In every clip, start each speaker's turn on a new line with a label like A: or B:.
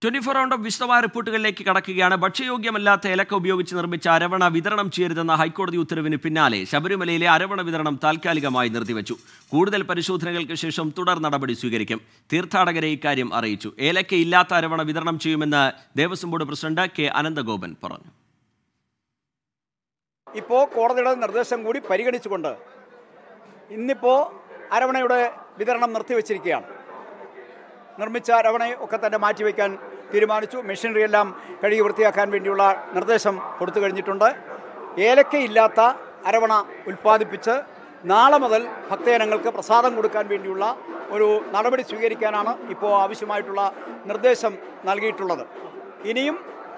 A: Twenty four round of വിശദമായ റിപ്പോർട്ടുകളിലേക്ക് കടക്കുകയാണ് ഭക്ഷ്യയോഗ്യമല്ലാത്ത ഏലക്ക ഉപയോഗിച്ച് നിർമ്മിച്ച അരവണ വിതരണം ചെയ്യരുതെന്ന ഹൈക്കോടതി ഉത്തരവിന് പിന്നാലെ ശബരിമലയിലെ അരവണ വിതരണം താൽക്കാലികമായി നിർത്തിവെച്ചു കൂടുതൽ പരിശോധനകൾക്ക് ശേഷം തുടർ നടപടി സ്വീകരിക്കും തീർത്ഥാടകരെ ഇക്കാര്യം അറിയിച്ചു ഏലക്ക ഇല്ലാത്ത അരവണ വിതരണം ചെയ്യുമെന്ന് Devaswom board president K Ananthagopan പറഞ്ഞു
B: ഇപ്പോൾ കോടതിയുടെ നിർദ്ദേശം കൂടി പരിഗണിച്ചുകൊണ്ട് ഇന്നിപ്പോൾ അരവണയുടെ വിതരണം നിർത്തിവെച്ചിരിക്കുകയാണ് നിർമ്മിച്ച അരവണയെ ഒക്കെ തന്നെ മാറ്റിവെക്കാൻ തീരുമാനിച്ചു മെഷീനറി എല്ലാം കഴുകി വൃത്തിയാക്കാൻ വേണ്ടിയുള്ള നിർദ്ദേശം കൊടുത്തു കഴിഞ്ഞിട്ടുണ്ട് ഏലക്കയില്ലാത്ത അരവണ ഉൽപ്പാദിപ്പിച്ച് നാളെ മുതൽ ഭക്തജനങ്ങൾക്ക് പ്രസാദം കൊടുക്കാൻ വേണ്ടിയുള്ള ഒരു നടപടി സ്വീകരിക്കാനാണ് ഇപ്പോൾ ആവശ്യമായിട്ടുള്ള നിർദ്ദേശം നൽകിയിട്ടുള്ളത് ഇനിയും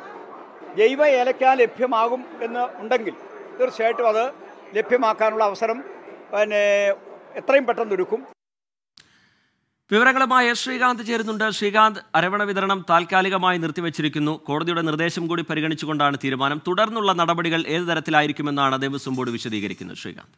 B: ജൈവ ഏലക്ക ലഭ്യമാകും എന്ന് ഉണ്ടെങ്കിൽ തീർച്ചയായിട്ടും അത് ലഭ്യമാക്കാനുള്ള അവസരം പിന്നെ എത്രയും പെട്ടെന്ന് ഒരുക്കും
A: വിവരങ്ങളുമായി എസ് ശ്രീകാന്ത് ചേരുന്നുണ്ട് ശ്രീകാന്ത് അരവണ വിതരണം താൽക്കാലികമായി നിർത്തിവച്ചിരിക്കുന്നു കോടതിയുടെ നിർദ്ദേശം കൂടി പരിഗണിച്ചുകൊണ്ടാണ് തീരുമാനം തുടർന്നുള്ള നടപടികൾ ഏത് തരത്തിലായിരിക്കുമെന്നാണ് ദേവസ്വം ബോർഡ് വിശദീകരിക്കുന്നത് ശ്രീകാന്ത്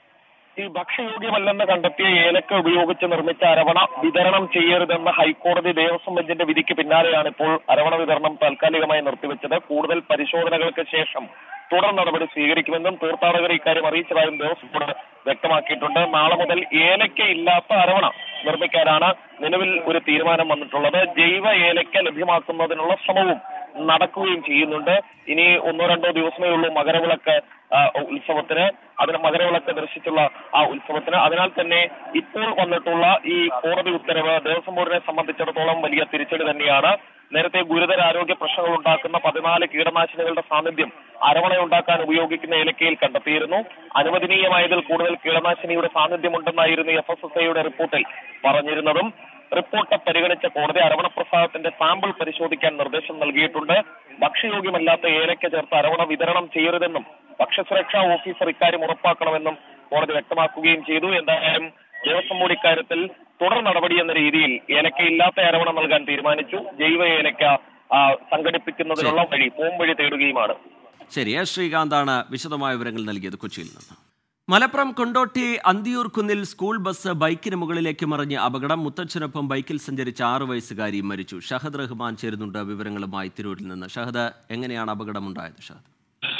C: ഈ ഭക്ഷ്യയോഗ്യമല്ലെന്ന് കണ്ടെത്തിയ ഏലക്ക ഉപയോഗിച്ച് നിർമ്മിച്ച അരവണ വിതരണം ചെയ്യരുതെന്ന ഹൈക്കോടതി ദേവസ്വം ബെഞ്ചിന്റെ വിധിക്ക് പിന്നാലെയാണ് ഇപ്പോൾ അരവണ വിതരണം താൽക്കാലികമായി നിർത്തിവെച്ചത് കൂടുതൽ പരിശോധനകൾക്ക് ശേഷം തുടർ നടപടി സ്വീകരിക്കുമെന്നും തീർത്ഥാടകരെ ഇക്കാര്യം അറിയിച്ചതായും ദേവസ്വം ബോർഡ് വ്യക്തമാക്കിയിട്ടുണ്ട് നാളെ മുതൽ ഏലക്ക ഇല്ലാത്ത അരവണ നിർമ്മിക്കാനാണ് നിലവിൽ ഒരു തീരുമാനം വന്നിട്ടുള്ളത് ജൈവ ഏലക്ക ലഭ്യമാക്കുന്നതിനുള്ള ശ്രമവും നടക്കുകയും ചെയ്യുന്നുണ്ട് ഇനി ഒന്നോ രണ്ടോ ദിവസമേ ഉള്ളൂ മകരവിളക്ക് ആ, ഉത്സവത്തിന് അതിന് മകരവിളക്ക് ദർശിച്ചുള്ള ആ ഉത്സവത്തിന് അതിനാൽ തന്നെ ഇപ്പോൾ വന്നിട്ടുള്ള ഈ കോടതി ഉത്തരവ് ദേവസ്വം ബോർഡിനെ സംബന്ധിച്ചിടത്തോളം വലിയ തിരിച്ചടി തന്നെയാണ് നേരത്തെ ഗുരുതര ആരോഗ്യ പ്രശ്നങ്ങൾ ഉണ്ടാക്കുന്ന പതിനാല് കീടനാശിനികളുടെ സാന്നിധ്യം അരവണ ഉണ്ടാക്കാൻ ഉപയോഗിക്കുന്ന ഏലക്കയിൽ കണ്ടെത്തിയിരുന്നു അനുവദനീയമായതിൽ കൂടുതൽ കീടനാശിനിയുടെ സാന്നിധ്യമുണ്ടെന്നായിരുന്നു എഫ് എസ് എസ് ഐയുടെ റിപ്പോർട്ടിൽ പറഞ്ഞിരുന്നതും റിപ്പോർട്ട് പരിഗണിച്ച കോടതി അരവണ പ്രസാദത്തിന്റെ സാമ്പിൾ പരിശോധിക്കാൻ നിർദ്ദേശം നൽകിയിട്ടുണ്ട് ഭക്ഷ്യയോഗ്യമല്ലാത്ത ഏലക്ക ചേർത്ത് അരവണ വിതരണം ചെയ്യരുതെന്നും ഭക്ഷ്യസുരക്ഷാ ഓഫീസർ ഇക്കാര്യം ഉറപ്പാക്കണമെന്നും കോടതി വ്യക്തമാക്കുകയും ചെയ്തു എന്തായാലും ദേവസ്വം ബോർഡ് ഇക്കാര്യത്തിൽ തുടർ നടപടി എന്ന രീതിയിൽ ഏലക്ക ഇല്ലാത്ത അരവണ നൽകാൻ തീരുമാനിച്ചു ജൈവ ഏലക്ക ആ, സംഘടിപ്പിക്കുന്നതിനുള്ള വഴി പോംവഴി തേടുകയുമാണ്
A: ശരി എസ് ശ്രീകാന്താണ് വിശദമായ വിവരങ്ങൾ നൽകിയത് കൊച്ചിയിൽ നിന്ന് മലപ്പുറം കൊണ്ടോട്ടി അന്തിയൂർ കുന്നിൽ സ്കൂൾ ബസ് ബൈക്കിന് മുകളിലേക്ക് മറിഞ്ഞ് അപകടം മുത്തച്ഛനൊപ്പം ബൈക്കിൽ സഞ്ചരിച്ച ആറു വയസ്സുകാരി മരിച്ചു ഷഹദ് റഹ്മാൻ ചേരുന്നുണ്ട് വിവരങ്ങളുമായി തിരൂരിൽ നിന്ന് ഷഹദ് എങ്ങനെയാണ് അപകടമുണ്ടായത് ഷഹദ്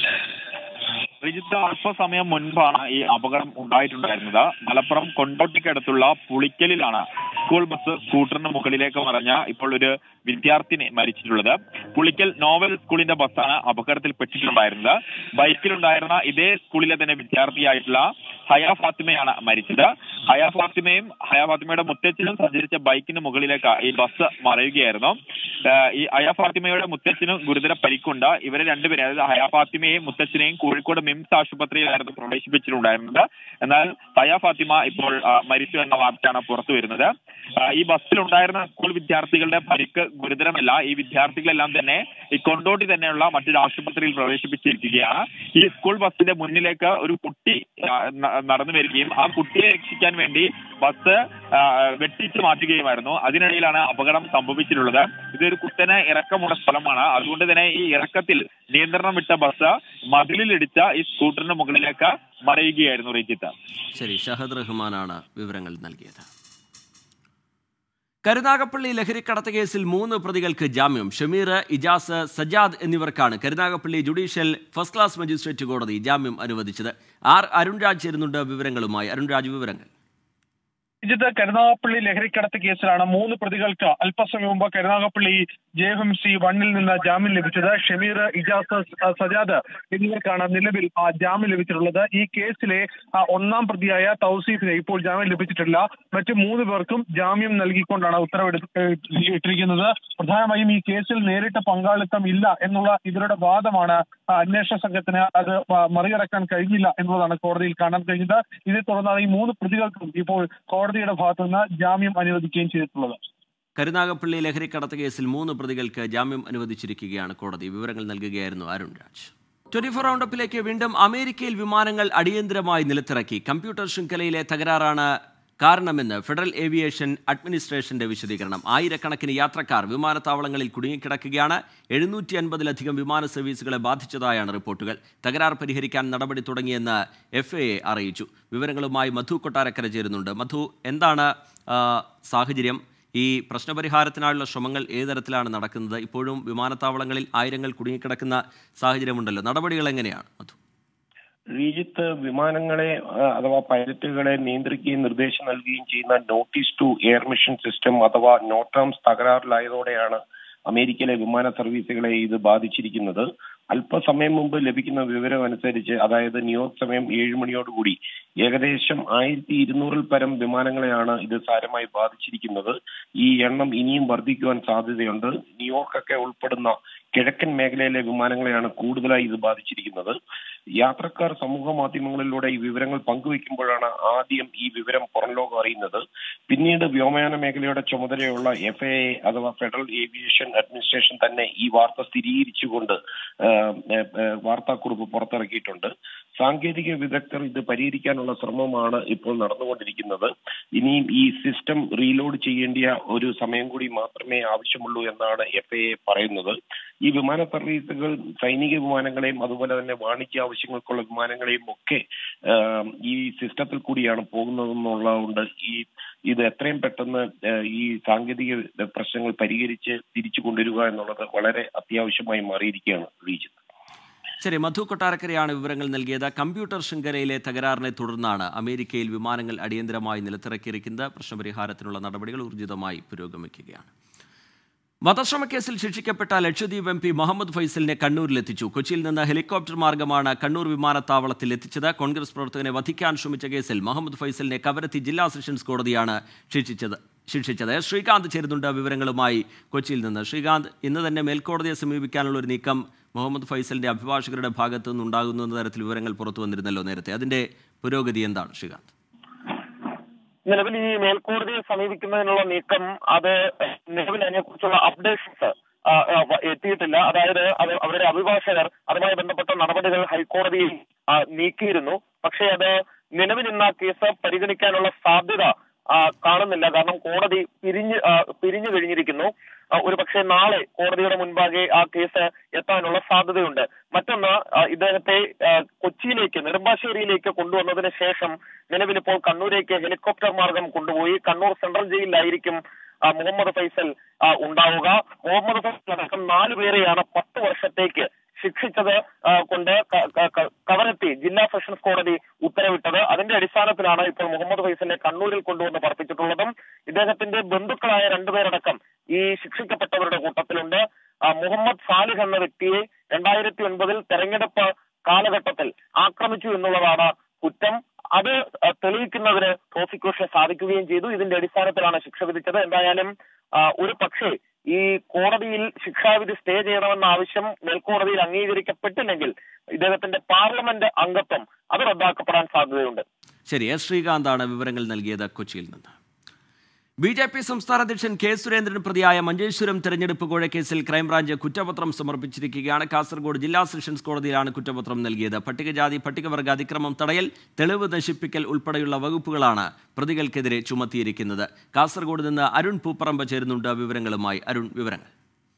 D: ശ്രീജിത്ത് അല്പസമയം മുൻപാണ് ഈ അപകടം ഉണ്ടായിട്ടുണ്ടായിരുന്നത് മലപ്പുറം കൊണ്ടോട്ടിക്കടുത്തുള്ള പുളിക്കലിലാണ് സ്കൂൾ ബസ് സ്കൂട്ടറിന് മുകളിലേക്ക് മറിഞ്ഞ ഇപ്പോൾ ഒരു വിദ്യാർത്ഥിനി മരിച്ചിട്ടുള്ളത് പുളിക്കൽ നോവൽ സ്കൂളിന്റെ ബസ്സാണ് അപകടത്തിൽപ്പെട്ടിട്ടുണ്ടായിരുന്നത് ബൈക്കിലുണ്ടായിരുന്ന ഇതേ സ്കൂളിലെ തന്നെ വിദ്യാർത്ഥിയായിട്ടുള്ള ഹയ ഫാത്തിമയാണ് മരിച്ചത് ഹയ ഫാത്തിമയും ഹയ ഫാത്തിമയുടെ മുത്തച്ഛനും സഞ്ചരിച്ച ബൈക്കിന് മുകളിലേക്ക് ഈ ബസ് മറയുകയായിരുന്നു ഏഹ് ഈ ഹയ ഫാത്തിമയുടെ മുത്തച്ഛനും ഗുരുതര പരിക്കുണ്ട് ഇവരെ രണ്ടുപേരെ അതായത് ഹയ ഫാത്തിമയെയും മുത്തച്ഛനെയും കോഴിക്കോട് മിംസ് ആശുപത്രിയിലായിരുന്നു പ്രവേശിപ്പിച്ചിട്ടുണ്ടായിരുന്നത് എന്നാൽ ഹയ ഫാത്തിമ ഇപ്പോൾ ആ, മരിച്ചു എന്ന വാർത്തയാണ് പുറത്തു വരുന്നത് ആ, ഈ ബസ്സിലുണ്ടായിരുന്ന സ്കൂൾ വിദ്യാർത്ഥികളുടെ പരിക്ക് ഗുരുതരമല്ല ഈ വിദ്യാർത്ഥികളെല്ലാം തന്നെ ഈ കൊണ്ടോട്ടി തന്നെയുള്ള മറ്റൊരു ആശുപത്രിയിൽ പ്രവേശിപ്പിച്ചിരിക്കുകയാണ് ഈ സ്കൂൾ ബസ്സിന്റെ മുന്നിലേക്ക് ഒരു കുട്ടി ആ, ന- നടന്നു വരികയും ആ കുട്ടിയെ രക്ഷിക്കാൻ വേണ്ടി ബസ് ആ, വെട്ടിച്ചു മാറ്റുകയുമായിരുന്നു അതിനിടയിലാണ് അപകടം സംഭവിച്ചിട്ടുള്ളത് ഇതൊരു കുത്തനെ ഇറക്കമുള്ള സ്ഥലമാണ് അതുകൊണ്ട് തന്നെ ഈ ഇറക്കത്തിൽ നിയന്ത്രണം വിട്ട ബസ് മതിലിലിടിച്ച ഈ സ്കൂട്ടറിന് മുകളിലേക്ക് മറയുകയായിരുന്നു റീജിത്ത്
A: ശരി ഷഹദ് റഹ്മാനാണ് വിവരങ്ങൾ നൽകിയത് കരുനാഗപ്പള്ളി ലഹരിക്കടത്ത് കേസിൽ മൂന്ന് പ്രതികൾക്ക് ജാമ്യം ഷമീർ ഇജാസ് സജാദ് എന്നിവർക്കാണ് Karunagappally judicial first class magistrate കോടതി ജാമ്യം അനുവദിച്ചത് ആർ അരുൺരാജ് ചേരുന്നുണ്ട് വിവരങ്ങളുമായി അരുൺരാജ് വിവരങ്ങൾ
E: രാജ്യത്ത് കരുനാഗപ്പള്ളി ലഹരിക്കടത്ത് കേസിലാണ് മൂന്ന് പ്രതികൾക്ക് അല്പസമയം മുമ്പ് കരുനാഗപ്പള്ളി ജെ എം സി വണ്ണിൽ നിന്ന് ജാമ്യം ലഭിച്ചത് ഷമീർ ഇജാസ് സ- സജാദ് എന്നിവർക്കാണ് നിലവിൽ ആ ജാമ്യം ലഭിച്ചിട്ടുള്ളത് ഈ കേസിലെ ആ, ഒന്നാം പ്രതിയായ തൗസീഫിന് ഇപ്പോൾ ജാമ്യം ലഭിച്ചിട്ടില്ല മറ്റു മൂന്ന് പേർക്കും ജാമ്യം നൽകിക്കൊണ്ടാണ് ഉത്തരവിട്ടിരിക്കുന്നത് പ്രധാനമായും ഈ കേസിൽ നേരിട്ട് പങ്കാളിത്തം ഇല്ല എന്നുള്ള ഇവരുടെ വാദമാണ് ആ, അന്വേഷണ സംഘത്തിന് അത് മ- മറികടക്കാൻ കഴിഞ്ഞില്ല എന്നുള്ളതാണ് കോടതിയിൽ കാണാൻ കഴിഞ്ഞത് ഇതേ തുടർന്നാണ് ഈ മൂന്ന് പ്രതികൾക്കും ഇപ്പോൾ കോടതിയുടെ ഭാഗത്തു നിന്ന് ജാമ്യം അനുവദിക്കുകയും ചെയ്തിട്ടുള്ളത്
A: കരുനാഗപ്പള്ളി ലഹരിക്കടത്ത് കേസിൽ മൂന്ന് പ്രതികൾക്ക് ജാമ്യം അനുവദിച്ചിരിക്കുകയാണ് കോടതി വിവരങ്ങൾ നൽകുകയായിരുന്നു അരുൺ രാജ് ട്വന്റി ഫോർ റൗണ്ടപ്പിലേക്ക് വീണ്ടും അമേരിക്കയിൽ വിമാനങ്ങൾ അടിയന്തരമായി നിലത്തിറക്കി കമ്പ്യൂട്ടർ ശൃംഖലയിലെ തകരാറാണ് കാരണമെന്ന് ഫെഡറൽ ഏവിയേഷൻ അഡ്മിനിസ്ട്രേഷന്റെ വിശദീകരണം ആയിരക്കണക്കിന് യാത്രക്കാർ വിമാനത്താവളങ്ങളിൽ കുടുങ്ങിക്കിടക്കുകയാണ് എഴുന്നൂറ്റി അൻപതിലധികം വിമാന സർവീസുകളെ ബാധിച്ചതായാണ് റിപ്പോർട്ടുകൾ തകരാർ പരിഹരിക്കാൻ നടപടി തുടങ്ങിയെന്ന് എഫ് എ അറിയിച്ചു വിവരങ്ങളുമായി മധു കൊട്ടാരക്കര ചേരുന്നുണ്ട് മധു എന്താണ് ആ, സാഹചര്യം ഈ പ്രശ്നപരിഹാരത്തിനായുള്ള ശ്രമങ്ങൾ ഏത് തരത്തിലാണ് നടക്കുന്നത് ഇപ്പോഴും വിമാനത്താവളങ്ങളിൽ ആയിരങ്ങൾ കുടുങ്ങിക്കിടക്കുന്ന സാഹചര്യമുണ്ടല്ലോ നടപടികൾ എങ്ങനെയാണ് മധു
F: ശ്രീജിത്ത് വിമാനങ്ങളെ ആ, അഥവാ പൈലറ്റുകളെ നിയന്ത്രിക്കുകയും നിർദ്ദേശം നൽകുകയും ചെയ്യുന്ന notice to air mission system അഥവാ നോട്ടാംസ് തകരാറിലായതോടെയാണ് അമേരിക്കയിലെ വിമാന സർവീസുകളെ ഇത് ബാധിച്ചിരിക്കുന്നത് അല്പസമയം മുമ്പ് ലഭിക്കുന്ന വിവരം അനുസരിച്ച് അതായത് ന്യൂയോർക്ക് സമയം ഏഴ് മണിയോടുകൂടി ഏകദേശം ആയിരത്തി ഇരുന്നൂറിൽ പരം വിമാനങ്ങളെയാണ് ഇത് സാരമായി ബാധിച്ചിരിക്കുന്നത് ഈ എണ്ണം ഇനിയും വർദ്ധിക്കുവാൻ സാധ്യതയുണ്ട് ന്യൂയോർക്കൊക്കെ ഉൾപ്പെടുന്ന കിഴക്കൻ മേഖലയിലെ വിമാനങ്ങളെയാണ് കൂടുതലായി ഇത് ബാധിച്ചിരിക്കുന്നത് യാത്രക്കാർ സമൂഹ മാധ്യമങ്ങളിലൂടെ ഈ വിവരങ്ങൾ പങ്കുവെക്കുമ്പോഴാണ് ആദ്യം ഈ വിവരം പുറം ലോകം അറിയുന്നത് പിന്നീട് വ്യോമയാന മേഖലയുടെ ചുമതലയുള്ള എഫ് എ അഥവാ ഫെഡറൽ ഏവിയേഷൻ അഡ്മിനിസ്ട്രേഷൻ തന്നെ ഈ വാർത്ത സ്ഥിരീകരിച്ചുകൊണ്ട് ആ, ആ, ആ, വാർത്താക്കുറിപ്പ് പുറത്തിറക്കിയിട്ടുണ്ട് സാങ്കേതിക വിദഗ്ധർ ഇത് പരിഹരിക്കാനുള്ള ശ്രമമാണ് ഇപ്പോൾ നടന്നുകൊണ്ടിരിക്കുന്നത് ഇനിയും ഈ സിസ്റ്റം റീലോഡ് ചെയ്യേണ്ടിയ ഒരു സമയം കൂടി മാത്രമേ ആവശ്യമുള്ളൂ എന്നാണ് എഫ് എ പറയുന്നത് ഈ വിമാന സർവീസുകൾ സൈനിക വിമാനങ്ങളെയും അതുപോലെ തന്നെ വാണിജ്യ ആവശ്യങ്ങൾക്കുള്ള വിമാനങ്ങളെയും ഒക്കെ ആ, ഈ സിസ്റ്റത്തിൽ കൂടിയാണ് പോകുന്നതെന്നുള്ളതുകൊണ്ട് ഈ ഇത് എത്രയും പെട്ടെന്ന് ആ, ഈ സാങ്കേതിക പ്രശ്നങ്ങൾ പരിഹരിച്ച് തിരിച്ചു കൊണ്ടുവരിക എന്നുള്ളത് വളരെ അത്യാവശ്യമായി മാറിയിരിക്കുകയാണ് റീജിത്ത്
A: ശരി മധു കൊട്ടാരക്കരയാണ് വിവരങ്ങൾ നൽകിയത് കമ്പ്യൂട്ടർ ശൃംഖലയിലെ തകരാറിനെ തുടർന്നാണ് അമേരിക്കയിൽ വിമാനങ്ങൾ അടിയന്തരമായി നിലത്തിറക്കിയിരിക്കുന്നത് പ്രശ്നപരിഹാരത്തിനുള്ള നടപടികൾ ഊർജിതമായി പുരോഗമിക്കുകയാണ് വധശ്രമക്കേസിൽ ശിക്ഷിക്കപ്പെട്ട ലക്ഷദ്വീപ് എം പി മുഹമ്മദ് ഫൈസലിനെ കണ്ണൂരിലെത്തിച്ചു കൊച്ചിയിൽ നിന്ന് ഹെലികോപ്റ്റർ മാർഗമാണ് കണ്ണൂർ വിമാനത്താവളത്തിൽ എത്തിച്ചത് കോൺഗ്രസ് പ്രവർത്തകനെ വധിക്കാൻ ശ്രമിച്ച കേസിൽ മുഹമ്മദ് ഫൈസലിനെ കവരത്തി ജില്ലാ സെഷൻസ് കോടതിയാണ് ശിക്ഷിച്ചത് ശിക്ഷിച്ചത് ശ്രീകാന്ത് ചേരുന്നുണ്ട് വിവരങ്ങളുമായി കൊച്ചിയിൽ നിന്ന് ശ്രീകാന്ത് ഇന്ന് തന്നെ മേൽക്കോടതിയെ സമീപിക്കാനുള്ള ഒരു നീക്കം മുഹമ്മദ് ഫൈസലിന്റെ അഭിഭാഷകരുടെ ഭാഗത്തു നിന്നുണ്ടാകുന്നു എന്ന തരത്തിൽ വിവരങ്ങൾ പുറത്തു വന്നിരുന്നല്ലോ നേരത്തെ അതിന്റെ പുരോഗതി എന്താണ് ശ്രീകാന്ത്
C: നിലവിൽ ഈ മേൽക്കോടതിയെ സമീപിക്കുന്നതിനുള്ള നീക്കം അത് നിലവിൽ അതിനെക്കുറിച്ചുള്ള അപ്ഡേഷൻസ് എത്തിയിട്ടില്ല അതായത് അത് അവരുടെ അഭിഭാഷകർ അതുമായി ബന്ധപ്പെട്ട നടപടികൾ ഹൈക്കോടതിയിൽ ആ, നീക്കിയിരുന്നു പക്ഷേ അത് നിലവിൽ ഇന്ന് ആ കേസ് പരിഗണിക്കാനുള്ള സാധ്യത ആ, കാണുന്നില്ല കാരണം കോടതി പിരിഞ്ഞ് ആ, പിരിഞ്ഞു കഴിഞ്ഞിരിക്കുന്നു ആ, ഒരു പക്ഷേ നാളെ കോടതിയുടെ മുൻപാകെ ആ കേസ് എത്താനുള്ള സാധ്യതയുണ്ട് മറ്റൊന്ന് ആ, ഇദ്ദേഹത്തെ ആ, കൊച്ചിയിലേക്ക് നെടുമ്പാശ്ശേരിയിലേക്ക് കൊണ്ടുവന്നതിന് ശേഷം നിലവിൽ ഇപ്പോൾ കണ്ണൂരേക്ക് ഹെലികോപ്റ്റർ മാർഗം കൊണ്ടുപോയി കണ്ണൂർ സെൻട്രൽ ജയിലിലായിരിക്കും ആ, മുഹമ്മദ് ഫൈസൽ ആ, ഉണ്ടാവുക മുഹമ്മദ് ഫൈസൽ അടക്കം നാല് പേരെയാണ് പത്ത് വർഷത്തേക്ക് ശിക്ഷിച്ചത് ആ, കൊണ്ട് ക- ക- ക- കവരത്തി ജില്ലാ സെഷൻസ് കോടതി ഉത്തരവിട്ടത് അതിന്റെ അടിസ്ഥാനത്തിലാണ് ഇപ്പോൾ മുഹമ്മദ് ഫൈസലിനെ കണ്ണൂരിൽ കൊണ്ടുവന്ന് പാർപ്പിച്ചിട്ടുള്ളതും ഇദ്ദേഹത്തിന്റെ ബന്ധുക്കളായ രണ്ടുപേരടക്കം ഈ ശിക്ഷിക്കപ്പെട്ടവരുടെ കൂട്ടത്തിലുണ്ട് ആ, മുഹമ്മദ് സാലിഹ് എന്ന വ്യക്തിയെ രണ്ടായിരത്തി ഒൻപതിൽ തെരഞ്ഞെടുപ്പ് കാലഘട്ടത്തിൽ ആക്രമിച്ചു എന്നുള്ളതാണ് കുറ്റം അത് ആ, തെളിയിക്കുന്നതിന് പ്രോസിക്യൂഷൻ സാധിക്കുകയും ചെയ്തു ഇതിന്റെ അടിസ്ഥാനത്തിലാണ് ശിക്ഷ വിധിച്ചത് എന്തായാലും ആ, ഒരു പക്ഷേ ഈ കോടതിയിൽ ശിക്ഷാവിധി സ്റ്റേ ചെയ്യണമെന്ന ആവശ്യം മേൽക്കോടതിയിൽ അംഗീകരിക്കപ്പെട്ടില്ലെങ്കിൽ ഇദ്ദേഹത്തിന്റെ പാർലമെന്റ് അംഗത്വം അത് റദ്ദാക്കപ്പെടാൻ സാധ്യതയുണ്ട്
A: ശരി എസ് ശ്രീകാന്താണ് വിവരങ്ങൾ നൽകിയത് കൊച്ചിയിൽ നിന്ന് ബി ജെ പി സംസ്ഥാന അധ്യക്ഷൻ കെ സുരേന്ദ്രൻ പ്രതിയായ മഞ്ചേശ്വരം തെരഞ്ഞെടുപ്പ് കോഴക്കേസിൽ ക്രൈംബ്രാഞ്ച് കുറ്റപത്രം സമർപ്പിച്ചിരിക്കുകയാണ് കാസർഗോഡ് ജില്ലാ സെഷൻസ് കോടതിയിലാണ് കുറ്റപത്രം നൽകിയത് പട്ടികജാതി പട്ടികവർഗ അതിക്രമം തടയൽ തെളിവ് നശിപ്പിക്കൽ ഉൾപ്പെടെയുള്ള വകുപ്പുകളാണ് പ്രതികൾക്കെതിരെ ചുമത്തിയിരിക്കുന്നത് കാസർഗോഡ് നിന്ന് അരുൺ പൂപ്പറമ്പ് ചേരുന്നുണ്ട് വിവരങ്ങളുമായി അരുൺ വിവരങ്ങൾ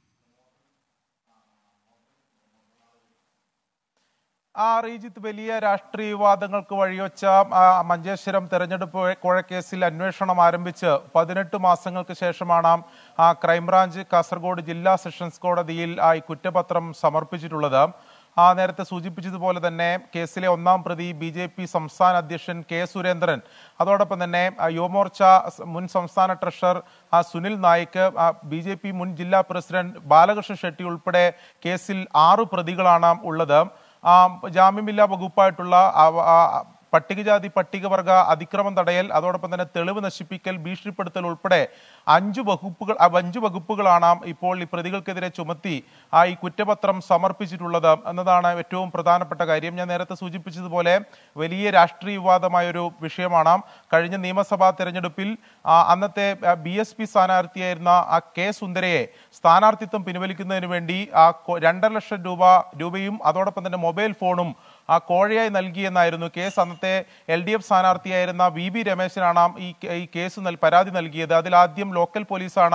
G: ആ റീജിത്ത് വലിയ രാഷ്ട്രീയ വിവാദങ്ങൾക്ക് വഴിവെച്ച ആ, മഞ്ചേശ്വരം തെരഞ്ഞെടുപ്പ് കോഴക്കേസിൽ അന്വേഷണം ആരംഭിച്ച് പതിനെട്ട് മാസങ്ങൾക്ക് ശേഷമാണ് ആ ക്രൈംബ്രാഞ്ച് കാസർഗോഡ് ജില്ലാ സെഷൻസ് കോടതിയിൽ ആ ഈ കുറ്റപത്രം സമർപ്പിച്ചിട്ടുള്ളത് ആ നേരത്തെ സൂചിപ്പിച്ചതുപോലെ തന്നെ കേസിലെ ഒന്നാം പ്രതി ബി ജെ പി സംസ്ഥാന അധ്യക്ഷൻ കെ സുരേന്ദ്രൻ അതോടൊപ്പം തന്നെ ആ, യുവമോർച്ച സ് മുൻ സംസ്ഥാന ട്രഷറർ ആ Sunil Naik B J P മുൻ ജില്ലാ പ്രസിഡന്റ് ബാലകൃഷ്ണ ഷെട്ടി ഉൾപ്പെടെ കേസിൽ ആറു പ്രതികളാണ് ഉള്ളത് ആ, ജാമ്യമില്ലാ വകുപ്പായിട്ടുള്ള ആ- ആ- പട്ടികജാതി പട്ടികവർഗ അതിക്രമം തടയൽ അതോടൊപ്പം തന്നെ തെളിവ് നശിപ്പിക്കൽ ഭീഷണിപ്പെടുത്തൽ ഉൾപ്പെടെ അഞ്ചു വകുപ്പുകൾ ആ അഞ്ചു വകുപ്പുകളാണ് ഇപ്പോൾ ഈ പ്രതികൾക്കെതിരെ ചുമത്തി ആ ഈ കുറ്റപത്രം സമർപ്പിച്ചിട്ടുള്ളത് എന്നതാണ് ഏറ്റവും പ്രധാനപ്പെട്ട കാര്യം ഞാൻ നേരത്തെ സൂചിപ്പിച്ചതുപോലെ വലിയ രാഷ്ട്രീയ വിവാദമായ ഒരു വിഷയമാണ് കഴിഞ്ഞ നിയമസഭാ തെരഞ്ഞെടുപ്പിൽ ആ, അന്നത്തെ ബി എസ് പി സ്ഥാനാർത്ഥിയായിരുന്ന ആ കെ സുന്ദരയെ സ്ഥാനാർത്ഥിത്വം പിൻവലിക്കുന്നതിന് വേണ്ടി ആ കൊ- രണ്ടര ലക്ഷം രൂപ രൂപയും അതോടൊപ്പം തന്നെ മൊബൈൽ ഫോണും ആ കോഴയായി നൽകിയെന്നായിരുന്നു കേസ് അന്നത്തെ എൽ ഡി എഫ് സ്ഥാനാർത്ഥിയായിരുന്ന വി ബി രമേശനാണ് ഈ ഈ കേസ് നൽ- പരാതി നൽകിയത് അതിൽ ആദ്യം ലോക്കൽ പോലീസാണ്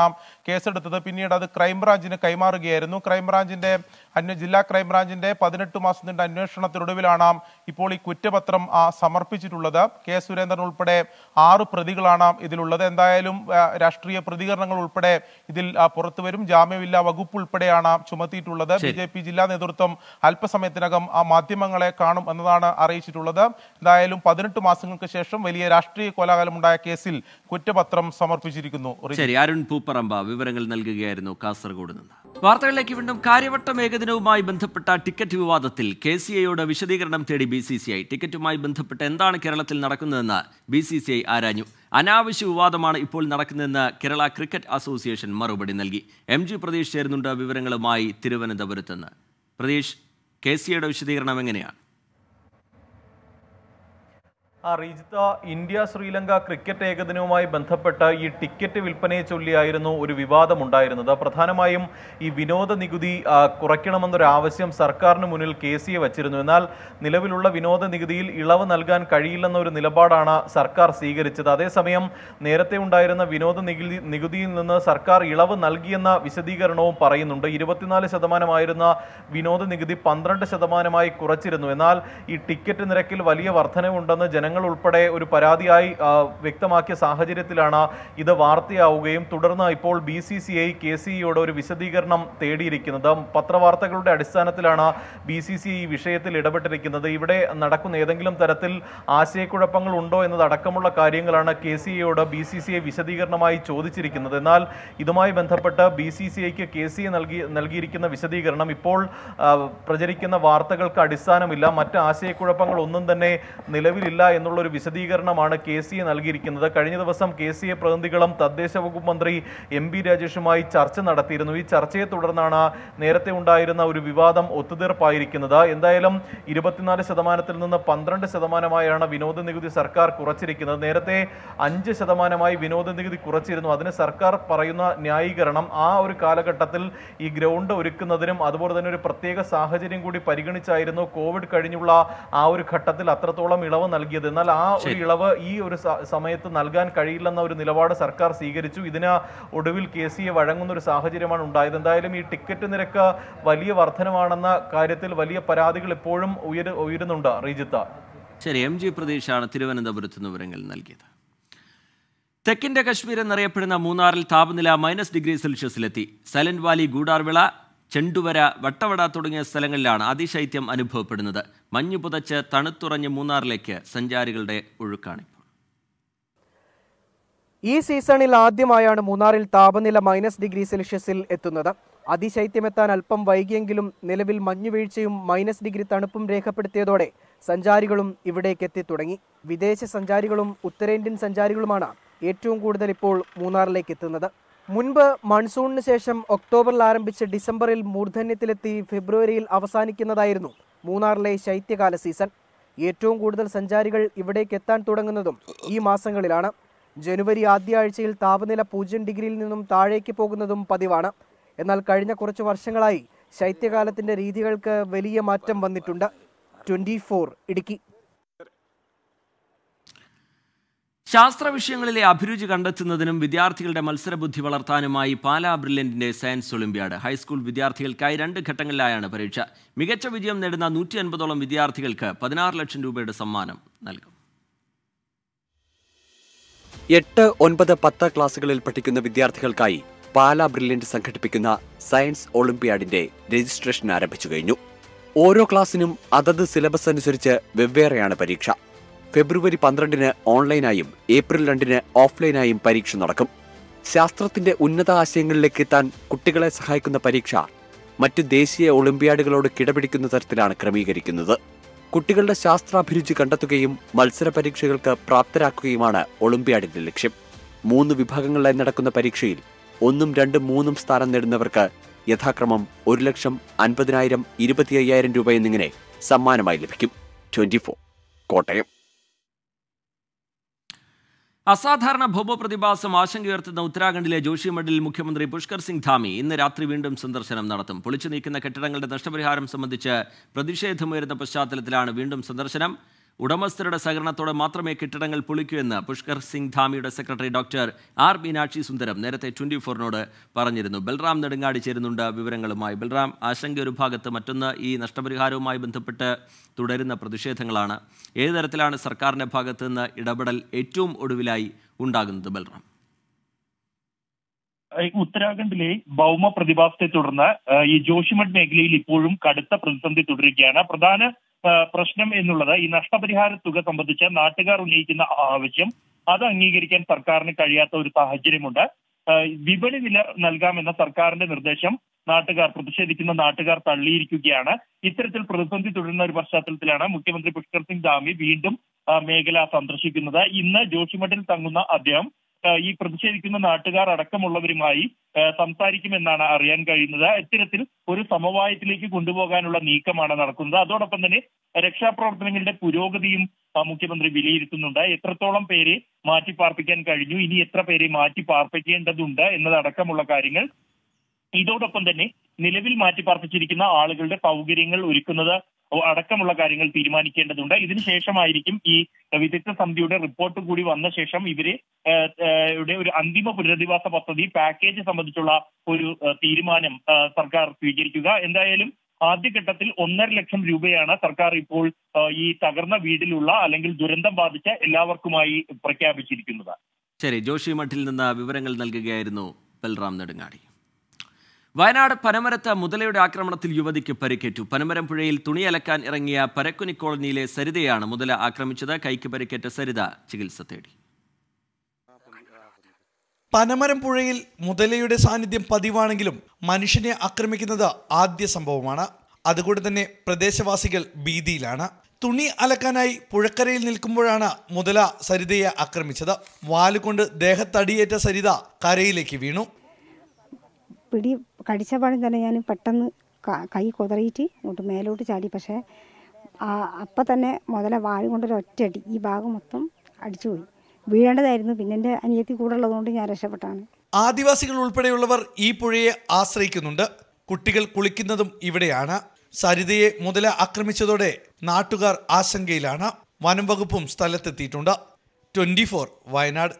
G: കേസെടുത്തത് പിന്നീട് അത് ക്രൈംബ്രാഞ്ചിന് കൈമാറുകയായിരുന്നു ക്രൈംബ്രാഞ്ചിന്റെ അന്വ ജില്ലാ ക്രൈംബ്രാഞ്ചിന്റെ പതിനെട്ട് മാസം നീണ്ട അന്വേഷണത്തിനൊടുവിലാണ് ഇപ്പോൾ ഈ കുറ്റപത്രം ആ, സമർപ്പിച്ചിട്ടുള്ളത് കെ സുരേന്ദ്രൻ ഉൾപ്പെടെ ആറ് പ്രതികളാണ് ഇതിലുള്ളത് എന്തായാലും ആ, രാഷ്ട്രീയ പ്രതികരണങ്ങൾ ഉൾപ്പെടെ ഇതിൽ ആ, പുറത്തുവരും ജാമ്യമില്ലാ വകുപ്പ് ഉൾപ്പെടെയാണ് ചുമത്തിയിട്ടുള്ളത് ബി ജെ പി ജില്ലാ നേതൃത്വം അല്പസമയത്തിനകം ആ മാധ്യമങ്ങളെ കാണും എന്നതാണ് അറിയിച്ചിട്ടുള്ളത് എന്തായാലും പതിനെട്ട് മാസങ്ങൾക്ക് ശേഷം വലിയ രാഷ്ട്രീയ കോലാഹലമുണ്ടായ കേസിൽ കുറ്റപത്രം സമർപ്പിച്ചിരിക്കുന്നു റിജി.
A: ശരി അരുൺ പൂപ്പറമ്പ വിവരങ്ങൾ നൽകുകയായിരുന്നു കാസർഗോഡ് നിന്ന് വാർത്തകളിലേക്ക് വീണ്ടും കാര്യവട്ടം ഏകദിനവുമായി ബന്ധപ്പെട്ട ടിക്കറ്റ് വിവാദത്തിൽ കെ സി ഐയോട് വിശദീകരണം തേടി ബി സി സി ഐ ടിക്കറ്റുമായി ബന്ധപ്പെട്ട് എന്താണ് കേരളത്തിൽ നടക്കുന്നതെന്ന് ബി സി സി ഐ ആരാഞ്ഞു അനാവശ്യ വിവാദമാണ് ഇപ്പോൾ നടക്കുന്നതെന്ന് കേരള ക്രിക്കറ്റ് അസോസിയേഷൻ മറുപടി നൽകി എം ജി പ്രതീഷ് ചേരുന്നുണ്ട് വിവരങ്ങളുമായി തിരുവനന്തപുരത്ത് നിന്ന് പ്രതീഷ് കെ സി ഐയുടെ വിശദീകരണം എങ്ങനെയാണ്
H: ആ റീജിത്ത ഇന്ത്യ ശ്രീലങ്ക ക്രിക്കറ്റ് ഏകദിനവുമായി ബന്ധപ്പെട്ട് ഈ ടിക്കറ്റ് വിൽപ്പനയെ ചൊല്ലിയായിരുന്നു ഒരു വിവാദമുണ്ടായിരുന്നത് പ്രധാനമായും ഈ വിനോദ നികുതി ആ, കുറയ്ക്കണമെന്നൊരു ആവശ്യം സർക്കാരിന് മുന്നിൽ കെ സി എ വച്ചിരുന്നു എന്നാൽ നിലവിലുള്ള വിനോദ നികുതിയിൽ ഇളവ് നൽകാൻ കഴിയില്ലെന്ന ഒരു നിലപാടാണ് സർക്കാർ സ്വീകരിച്ചത് അതേസമയം നേരത്തെ ഉണ്ടായിരുന്ന വിനോദ നികുതി നികുതിയിൽ നിന്ന് സർക്കാർ ഇളവ് നൽകിയെന്ന വിശദീകരണവും പറയുന്നുണ്ട് ഇരുപത്തിനാല് ശതമാനമായിരുന്ന വിനോദ നികുതി പന്ത്രണ്ട് ശതമാനമായി കുറച്ചിരുന്നു എന്നാൽ ഈ ടിക്കറ്റ് നിരക്കിൽ വലിയ വർധനവുണ്ടെന്ന് ജനങ്ങൾ ഉൾപ്പെടെ ഒരു പരാതിയായി ആ, വ്യക്തമാക്കിയ സാഹചര്യത്തിലാണ് ഇത് വാർത്തയാവുകയും തുടർന്ന് ഇപ്പോൾ B C C I K C ഇയോട് ഒരു വിശദീകരണം തേടിയിരിക്കുന്നത് പത്രവാർത്തകളുടെ അടിസ്ഥാനത്തിലാണ് ബി സി സി ഈ വിഷയത്തിൽ ഇടപെട്ടിരിക്കുന്നത് ഇവിടെ നടക്കുന്ന ഏതെങ്കിലും തരത്തിൽ ആശയക്കുഴപ്പങ്ങൾ ഉണ്ടോ എന്നതടക്കമുള്ള കാര്യങ്ങളാണ് കെ സി ഐയോട് ബി സി സി ഐ വിശദീകരണമായി ചോദിച്ചിരിക്കുന്നത് എന്നാൽ ഇതുമായി ബന്ധപ്പെട്ട് ബി സി സി ഐക്ക് കെ സി ഐ നൽകി നൽകിയിരിക്കുന്ന വിശദീകരണം ഇപ്പോൾ ആ, പ്രചരിക്കുന്ന വാർത്തകൾക്ക് അടിസ്ഥാനമില്ല മറ്റ് ആശയക്കുഴപ്പങ്ങൾ ഒന്നും തന്നെ നിലവിലില്ല എന്നുള്ളൊരു വിശദീകരണമാണ് കെ സി എ നൽകിയിരിക്കുന്നത് കഴിഞ്ഞ ദിവസം കെ സി എ പ്രതിനിധികളും തദ്ദേശ വകുപ്പ് മന്ത്രി എം ബി രാജേഷുമായി ചർച്ച നടത്തിയിരുന്നു ഈ ചർച്ചയെ തുടർന്നാണ് നേരത്തെ ഉണ്ടായിരുന്ന ഒരു വിവാദം ഒത്തുതീർപ്പായിരിക്കുന്നത് എന്തായാലും ഇരുപത്തിനാല് ശതമാനത്തിൽ നിന്ന് പന്ത്രണ്ട് ശതമാനമായാണ് വിനോദ നികുതി സർക്കാർ കുറച്ചിരിക്കുന്നത് നേരത്തെ അഞ്ച് ശതമാനമായി വിനോദ നികുതി കുറച്ചിരുന്നു അതിന് സർക്കാർ പറയുന്ന ന്യായീകരണം ആ ഒരു കാലഘട്ടത്തിൽ ഈ ഗ്രൗണ്ട് ഒരുക്കുന്നതിനും അതുപോലെ തന്നെ ഒരു പ്രത്യേക സാഹചര്യം കൂടി പരിഗണിച്ചായിരുന്നു കോവിഡ് കഴിഞ്ഞുള്ള ആ ഒരു ഘട്ടത്തിൽ അത്രത്തോളം ഇളവ് നൽകിയത് എന്നാൽ ആ ഒരു ഇളവ് ഈ ഒരു സ- സമയത്ത് നൽകാൻ കഴിയില്ലെന്ന ഒരു നിലപാട് സർക്കാർ സ്വീകരിച്ചു ഇതിന് ഒടുവിൽ കെ സി എ വഴങ്ങുന്ന ഒരു സാഹചര്യമാണ് ഉണ്ടായത് എന്തായാലും ഈ ടിക്കറ്റ് നിരക്ക് വലിയ വർധനമാണെന്ന കാര്യത്തിൽ വലിയ പരാതികൾ ഇപ്പോഴും ഉയരു ഉയരുന്നുണ്ട് റീജിത്ത
A: ശരി എം ജി പ്രതീഷാണ് തിരുവനന്തപുരത്ത് നിന്ന് വിവരങ്ങൾ നൽകിയത് തെക്കിന്റെ കശ്മീർ എന്നറിയപ്പെടുന്ന മൂന്നാറിൽ താപനില മൈനസ് ഡിഗ്രി സെൽഷ്യസിലെത്തി സൈലന്റ് വാലി ഗൂഡാർവിള ചെണ്ടുവര വട്ടവട തുടങ്ങിയ സ്ഥലങ്ങളിലാണ് അതിശൈത്യം അനുഭവപ്പെടുന്നത് മഞ്ഞു പുതച്ച് തണുത്തുറഞ്ഞ മൂന്നാറിലേക്ക് സഞ്ചാരികളുടെ ഒഴുക്കാണിപ്പോൾ
I: ഈ സീസണിൽ ആദ്യമായാണ് മൂന്നാറിൽ താപനില മൈനസ് ഡിഗ്രി സെൽഷ്യസിൽ എത്തുന്നത് അതിശൈത്യമെത്താൻ അല്പം വൈകിയെങ്കിലും നിലവിൽ മഞ്ഞുവീഴ്ചയും മൈനസ് ഡിഗ്രി തണുപ്പും രേഖപ്പെടുത്തിയതോടെ സഞ്ചാരികളും ഇവിടേക്ക് എത്തിത്തുടങ്ങി വിദേശ സഞ്ചാരികളും ഉത്തരേന്ത്യൻ സഞ്ചാരികളുമാണ് ഏറ്റവും കൂടുതൽ ഇപ്പോൾ മൂന്നാറിലേക്ക് എത്തുന്നത് മുൻപ് മൺസൂണിന് ശേഷം ഒക്ടോബറിൽ ആരംഭിച്ച് ഡിസംബറിൽ മൂർധന്യത്തിലെത്തി ഫെബ്രുവരിയിൽ അവസാനിക്കുന്നതായിരുന്നു മൂന്നാറിലെ ശൈത്യകാല സീസൺ ഏറ്റവും കൂടുതൽ സഞ്ചാരികൾ ഇവിടേക്ക് എത്താൻ തുടങ്ങുന്നതും ഈ മാസങ്ങളിലാണ് ജനുവരി ആദ്യ ആഴ്ചയിൽ താപനില പൂജ്യം ഡിഗ്രിയിൽ നിന്നും താഴേക്ക് പോകുന്നതും പതിവാണ് എന്നാൽ കഴിഞ്ഞ കുറച്ച് വർഷങ്ങളായി ശൈത്യകാലത്തിന്റെ രീതികൾക്ക് വലിയ മാറ്റം വന്നിട്ടുണ്ട് ട്വന്റി ഇടുക്കി
A: ശാസ്ത്ര വിഷയങ്ങളിലെ അഭിരുചി കണ്ടെത്തുന്നതിനും വിദ്യാർത്ഥികളുടെ മത്സരബുദ്ധി വളർത്താനുമായി പാലാ ബ്രില്യന്റിന്റെ സയൻസ് ഒളിമ്പ്യാഡ് ഹൈസ്കൂൾ വിദ്യാർത്ഥികൾക്കായി രണ്ട് ഘട്ടങ്ങളിലായാണ് പരീക്ഷ മികച്ച വിജയം നേടുന്ന നൂറ്റി അൻപതോളം വിദ്യാർത്ഥികൾക്ക് പതിനാറ് ലക്ഷം രൂപയുടെ സമ്മാനം നൽകും
J: എട്ട് ഒൻപത് പത്ത് ക്ലാസുകളിൽ പഠിക്കുന്ന വിദ്യാർത്ഥികൾക്കായി പാലാ ബ്രില്യന്റ് സംഘടിപ്പിക്കുന്ന സയൻസ് ഒളിമ്പ്യാഡിന്റെ രജിസ്ട്രേഷൻ ആരംഭിച്ചു കഴിഞ്ഞു ഓരോ ക്ലാസ്സിനും അതത് സിലബസ് അനുസരിച്ച് വെവ്വേറെയാണ് പരീക്ഷ ഫെബ്രുവരി പന്ത്രണ്ടിന് ഓൺലൈനായും ഏപ്രിൽ രണ്ടിന് ഓഫ്ലൈനായും പരീക്ഷ നടക്കും ശാസ്ത്രത്തിന്റെ ഉന്നത ആശയങ്ങളിലേക്ക് എത്താൻ കുട്ടികളെ സഹായിക്കുന്ന പരീക്ഷ മറ്റു ദേശീയ ഒളിമ്പ്യാഡുകളോട് കിടപിടിക്കുന്ന തരത്തിലാണ് ക്രമീകരിക്കുന്നത് കുട്ടികളുടെ ശാസ്ത്രാഭിരുചി കണ്ടെത്തുകയും മത്സര പരീക്ഷകൾക്ക് പ്രാപ്തരാക്കുകയുമാണ് ഒളിമ്പ്യാഡിന്റെ ലക്ഷ്യം മൂന്ന് വിഭാഗങ്ങളിലായി നടക്കുന്ന പരീക്ഷയിൽ ഒന്നും രണ്ടും മൂന്നും സ്ഥാനം നേടുന്നവർക്ക് യഥാക്രമം ഒരു ലക്ഷം അൻപതിനായിരം ഇരുപത്തി അയ്യായിരം രൂപ എന്നിങ്ങനെ സമ്മാനമായി ലഭിക്കും ട്വന്റി കോട്ടയം
A: അസാധാരണ ഭൗമപ്രതിഭാസം ആശങ്കയുയർത്തുന്ന ഉത്തരാഖണ്ഡിലെ ജോഷിമഠിൽ മുഖ്യമന്ത്രി പുഷ്കർ സിംഗ് ധാമി ഇന്ന് രാത്രി വീണ്ടും സന്ദർശനം നടത്തും പൊളിച്ചു നീക്കുന്ന കെട്ടിടങ്ങളുടെ നഷ്ടപരിഹാരം സംബന്ധിച്ച് പ്രതിഷേധമുയരുന്ന പശ്ചാത്തലത്തിലാണ് വീണ്ടും സന്ദർശനം ഉടമസ്ഥരുടെ സഹകരണത്തോടെ മാത്രമേ കെട്ടിടങ്ങൾ പൊളിക്കൂ എന്ന് പുഷ്കർ സിംഗ് ധാമിയുടെ secretary doctor R Meenakshi Sundaram നേരത്തെ ട്വന്റി ഫോറിനോട് പറഞ്ഞിരുന്നു ബൽറാം നെടുങ്ങാടി ചേരുന്നുണ്ട് വിവരങ്ങളുമായി ബൽറാം ആശങ്ക ഒരു ഭാഗത്ത് മറ്റൊന്ന് ഈ നഷ്ടപരിഹാരവുമായി ബന്ധപ്പെട്ട് തുടരുന്ന പ്രതിഷേധങ്ങളാണ് ഏത് തരത്തിലാണ് സർക്കാരിന്റെ ഭാഗത്ത് നിന്ന് ഇടപെടൽ ഏറ്റവും ഒടുവിലായി ഉണ്ടാകുന്നത് ബൽറാം
D: ഈ ഉത്തരാഖണ്ഡിലെ ഭൗമ പ്രതിഭാസത്തെ തുടർന്ന് ആ, ഈ ജോഷിമഠ് മേഖലയിൽ ഇപ്പോഴും കടുത്ത പ്രതിസന്ധി തുടരുകയാണ് പ്രധാന ആ, പ്രശ്നം എന്നുള്ളത് ഈ നഷ്ടപരിഹാര തുക സംബന്ധിച്ച് നാട്ടുകാർ ഉന്നയിക്കുന്ന ആവശ്യം അത് അംഗീകരിക്കാൻ സർക്കാരിന് കഴിയാത്ത ഒരു സാഹചര്യമുണ്ട് ആ, വിപണി വില നൽകാമെന്ന സർക്കാരിന്റെ നിർദ്ദേശം നാട്ടുകാർ പ്രതിഷേധിക്കുന്ന നാട്ടുകാർ തള്ളിയിരിക്കുകയാണ് ഇത്തരത്തിൽ പ്രതിസന്ധി തുടരുന്ന ഒരു പശ്ചാത്തലത്തിലാണ് മുഖ്യമന്ത്രി പുഷ്കർ സിംഗ് ധാമി വീണ്ടും ആ, മേഖല സന്ദർശിക്കുന്നത് ഇന്ന് ജോഷിമഠിൽ തങ്ങുന്ന അദ്ദേഹം ആ, ഈ പ്രതിഷേധിക്കുന്ന നാട്ടുകാർ അടക്കമുള്ളവരുമായി ആ, സംസാരിക്കുമെന്നാണ് അറിയാൻ കഴിയുന്നത് ഇത്തരത്തിൽ ഒരു സമവായത്തിലേക്ക് കൊണ്ടുപോകാനുള്ള നീക്കമാണ് നടക്കുന്നത് അതോടൊപ്പം തന്നെ രക്ഷാപ്രവർത്തനങ്ങളുടെ പുരോഗതിയും ആ, മുഖ്യമന്ത്രി വിലയിരുത്തുന്നുണ്ട് എത്രത്തോളം പേരെ മാറ്റി പാർപ്പിക്കാൻ കഴിഞ്ഞു ഇനി എത്ര പേരെ മാറ്റി പാർപ്പിക്കേണ്ടതുണ്ട് എന്നതടക്കമുള്ള കാര്യങ്ങൾ ഇതോടൊപ്പം തന്നെ നിലവിൽ മാറ്റി പാർപ്പിച്ചിരിക്കുന്ന ആളുകളുടെ സൗകര്യങ്ങൾ ഒരുക്കുന്നത് അടക്കമുള്ള കാര്യങ്ങൾ തീരുമാനിക്കേണ്ടതുണ്ട് ഇതിനുശേഷമായിരിക്കും ഈ വിദഗ്ധ സമിതിയുടെ റിപ്പോർട്ട് കൂടി വന്ന ശേഷം ഇവര് ഏഹ്, ഏഹ്, യുടെ ഒരു അന്തിമ പുനരധിവാസ പദ്ധതി പാക്കേജ് സംബന്ധിച്ചുള്ള ഒരു ഏഹ്, തീരുമാനം ഏഹ്, സർക്കാർ സ്വീകരിക്കുക എന്തായാലും ആദ്യഘട്ടത്തിൽ ഒന്നര ലക്ഷം രൂപയാണ് സർക്കാർ ഇപ്പോൾ ഏഹ്, ഈ തകർന്ന വീടിലുള്ള അല്ലെങ്കിൽ ദുരന്തം ബാധിച്ച എല്ലാവർക്കുമായി പ്രഖ്യാപിച്ചിരിക്കുന്നത്
A: ശരി ജോഷി മഠിൽ നിന്ന് വിവരങ്ങൾ നൽകുകയായിരുന്നു ബൽറാം നെടുങ്ങാടി വയനാട് പനമരത്ത് മുതലയുടെ ആക്രമണത്തിൽ യുവതിക്ക് പരിക്കേറ്റു പനമരം പുഴയിൽ തുണി അലക്കാൻ ഇറങ്ങിയ പരക്കുനി കോളനിയിലെ സരിതയാണ് മുതല ആക്രമിച്ചത് കൈക്ക് പരിക്കേറ്റ സരിത ചികിത്സ തേടി
K: പനമരം പുഴയിൽ മുതലയുടെ സാന്നിധ്യം പതിവാണെങ്കിലും മനുഷ്യനെ ആക്രമിക്കുന്നത് ആദ്യ സംഭവമാണ് അതുകൊണ്ട് തന്നെ പ്രദേശവാസികൾ ഭീതിയിലാണ് തുണി അലക്കാനായി പുഴക്കരയിൽ നിൽക്കുമ്പോഴാണ് മുതല സരിതയെ ആക്രമിച്ചത് വാലുകൊണ്ട് ദേഹത്തടിയേറ്റ സരിത കരയിലേക്ക് വീണു
L: പിടി കടിച്ച പാടും തന്നെ ഞാൻ പെട്ടെന്ന് ക- കൈ കുതറിയിട്ട് ഇങ്ങോട്ട് മേലോട്ട് ചാടി പക്ഷേ ആ അപ്പം തന്നെ മുതല വാഴ കൊണ്ടൊരു ഒറ്റയടി ഈ ഭാഗം മൊത്തം അടിച്ചുപോയി വീഴേണ്ടതായിരുന്നു പിന്നെ എൻ്റെ അനിയത്തി കൂടെ ഉള്ളതുകൊണ്ട് ഞാൻ രക്ഷപ്പെട്ടാണ്
K: ആദിവാസികൾ ഉൾപ്പെടെയുള്ളവർ ഈ പുഴയെ ആശ്രയിക്കുന്നുണ്ട് കുട്ടികൾ കുളിക്കുന്നതും ഇവിടെയാണ് സരിതയെ മുതല ആക്രമിച്ചതോടെ നാട്ടുകാർ ആശങ്കയിലാണ് വനം വകുപ്പും സ്ഥലത്തെത്തിയിട്ടുണ്ട് ട്വന്റി വയനാട്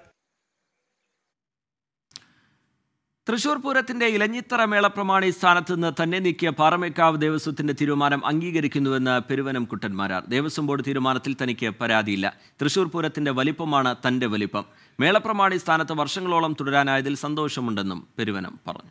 A: തൃശൂർ പൂരത്തിന്റെ ഇലഞ്ഞിത്തറ മേളപ്രമാണി സ്ഥാനത്ത് നിന്ന് തന്നെ നീക്കിയ പാറമേക്കാവ് ദേവസ്വത്തിന്റെ തീരുമാനം അംഗീകരിക്കുന്നുവെന്ന് പെരുവനം കുട്ടന്മാരാർ ദേവസ്വം ബോർഡ് തീരുമാനത്തിൽ തനിക്ക് പരാതിയില്ല തൃശൂർ പൂരത്തിന്റെ വലിപ്പമാണ് തന്റെ വലിപ്പം മേളപ്രമാണി സ്ഥാനത്ത് വർഷങ്ങളോളം തുടരാനായതിൽ സന്തോഷമുണ്ടെന്നും പെരുവനം പറഞ്ഞു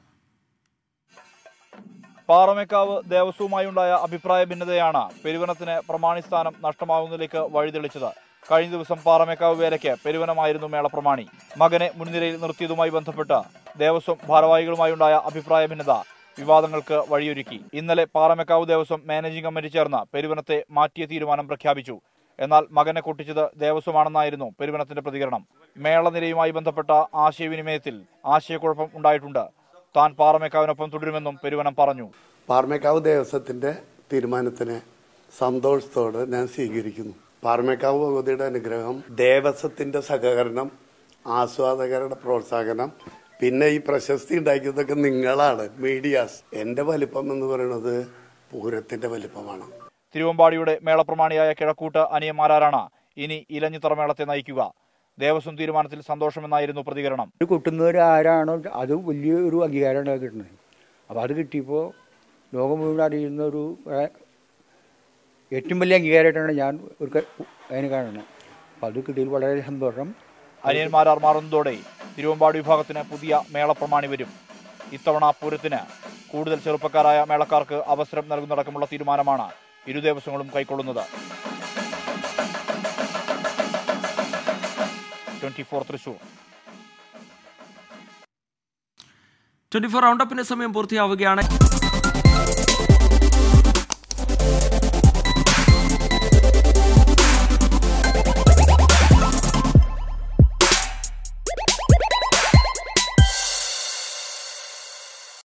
M: പാറമേക്കാവ് ദേവസ്വവുമായുണ്ടായ അഭിപ്രായ ഭിന്നതയാണ് പെരുവനത്തിന് പ്രമാണിസ്ഥാനം നഷ്ടമാവുന്നതിലേക്ക് വഴിതെളിച്ചത് കഴിഞ്ഞ ദിവസം പാറമേക്കാവ് വേലയ്ക്ക് പെരുവനമായിരുന്നു മേളപ്രമാണി മകനെ മുൻനിരയിൽ നിർത്തിയതുമായി ബന്ധപ്പെട്ട് ദേവസ്വം ഭാരവാഹികളുമായുണ്ടായ അഭിപ്രായ ഭിന്നത വിവാദങ്ങൾക്ക് വഴിയൊരുക്കി ഇന്നലെ പാറമേക്കാവ് ദേവസ്വം മാനേജിംഗ് കമ്മിറ്റി ചേർന്ന് പെരുവനത്തെ മാറ്റിയ തീരുമാനം പ്രഖ്യാപിച്ചു എന്നാൽ മകനെ പൊട്ടിച്ചത് ദേവസ്വമാണെന്നായിരുന്നു പെരുവനത്തിന്റെ പ്രതികരണം മേളനിരയുമായി ബന്ധപ്പെട്ട ആശയവിനിമയത്തിൽ ആശയക്കുഴപ്പം ഉണ്ടായിട്ടുണ്ട് താൻ പാറമേക്കാവിനൊപ്പം തുടരുമെന്നും പെരുവനം പറഞ്ഞു
N: പാർമേക്കാവ് ദേവസ്വത്തിന്റെ തീരുമാനത്തിനെ സന്തോഷത്തോടെ ഞാൻ സ്വീകരിക്കുന്നു പാർമേക്കാവ് ഭഗവതിയുടെ അനുഗ്രഹം ദേവസ്വത്തിന്റെ സഹകരണം ആസ്വാദകരുടെ പ്രോത്സാഹനം പിന്നെ ഈ പ്രശസ്തി ഉണ്ടാക്കിയതൊക്കെ നിങ്ങളാണ് മീഡിയാസ് എന്റെ വലിപ്പം എന്ന് പറയുന്നത് പൂരത്തിന്റെ വലിപ്പമാണ്
M: തിരുവമ്പാടിയുടെ മേളപ്രമാണിയായ കിഴക്കൂട്ട് അനിയന്മാരാണ് ഇനി ഇലഞ്ഞിത്തറ മേളത്തെ നയിക്കുക ദേവസ്വം തീരുമാനത്തിൽ സന്തോഷമെന്നായിരുന്നു പ്രതികരണം
O: ഇത് കൊട്ടുന്നവർ ആരാണോ അത് വലിയൊരു അംഗീകാരമാണ് കിട്ടുന്നത് അപ്പോൾ അത് കിട്ടിയപ്പോൾ ലോകം മുഴുവൻ അറിയുന്ന ഒരു ഏ, ഏറ്റവും വലിയ അംഗീകാരമായിട്ടാണ് ഞാൻ ഒരു ക- അതിനെ കാണുന്നത് അപ്പോൾ അത് കിട്ടിയതിൽ വളരെ സന്തോഷം
M: അനിയന്മാരാർ മാറുന്നതോടെ തിരുവമ്പാടി വിഭാഗത്തിന് പുതിയ മേളപ്രമാണി വരും ഇത്തവണ പൂരത്തിന് കൂടുതൽ ചെറുപ്പക്കാരായ മേളക്കാർക്ക് അവസരം നൽകുന്നതടക്കമുള്ള തീരുമാനമാണ് ഇരു ദേവസ്വങ്ങളും കൈക്കൊള്ളുന്നത് twenty four Thrissur
A: twenty four റൗണ്ടപ്പിന്റെ സമയം പൂർത്തിയാവുകയാണ്